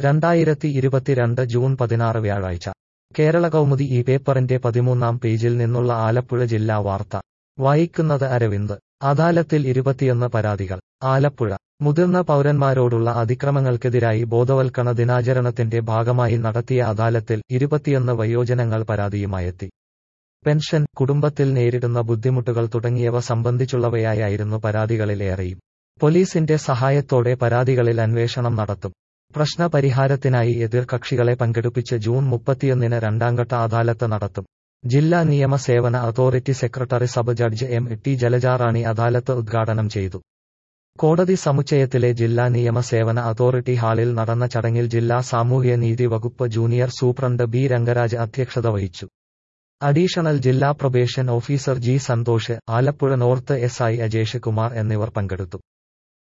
രണ്ടായിരത്തി ഇരുപത്തിരണ്ട് ജൂൺ പതിനാറ് വ്യാഴാഴ്ച കേരള കൗമുദി ഈ പേപ്പറിന്റെ പതിമൂന്നാം പേജിൽ നിന്നുള്ള ആലപ്പുഴ ജില്ലാ വാർത്ത വായിക്കുന്നത് അരവിന്ദ് അദാലത്തിൽ ഇരുപത്തിയൊന്ന് പരാതികൾ ആലപ്പുഴ മുതിർന്ന പൗരന്മാരോടുള്ള അതിക്രമങ്ങൾക്കെതിരായി ബോധവൽക്കരണ ദിനാചരണത്തിന്റെ ഭാഗമായി നടത്തിയ അദാലത്തിൽ ഇരുപത്തിയൊന്ന് വയോജനങ്ങൾ പരാതിയുമായെത്തി പെൻഷൻ കുടുംബത്തിൽ നേരിടുന്ന ബുദ്ധിമുട്ടുകൾ തുടങ്ങിയവ സംബന്ധിച്ചുള്ളവയായിരുന്നു പരാതികളിലേറെയും പോലീസിന്റെ സഹായത്തോടെ പരാതികളിൽ അന്വേഷണം നടത്തും പ്രശ്ന പരിഹാരത്തിനായി എതിർകക്ഷികളെ പങ്കെടുപ്പിച്ച് ജൂൺ മുപ്പത്തിയൊന്നിന് രണ്ടാംഘട്ട അദാലത്ത് നടത്തും ജില്ലാ നിയമ സേവന authority secretary sub judge M T Jalajarani അദാലത്ത് ഉദ്ഘാടനം ചെയ്തു കോടതി സമുച്ചയത്തിലെ ജില്ലാ നിയമ സേവന അതോറിറ്റി ഹാളിൽ നടന്ന ചടങ്ങിൽ ജില്ലാ സാമൂഹ്യ നീതി വകുപ്പ് ജൂനിയർ സൂപ്രണ്ട് ബി രംഗരാജ് അധ്യക്ഷത വഹിച്ചു അഡീഷണൽ ജില്ലാ probation officer G Santhosh Alappuzha north S I Ajesh Kumar എന്നിവർ പങ്കെടുത്തു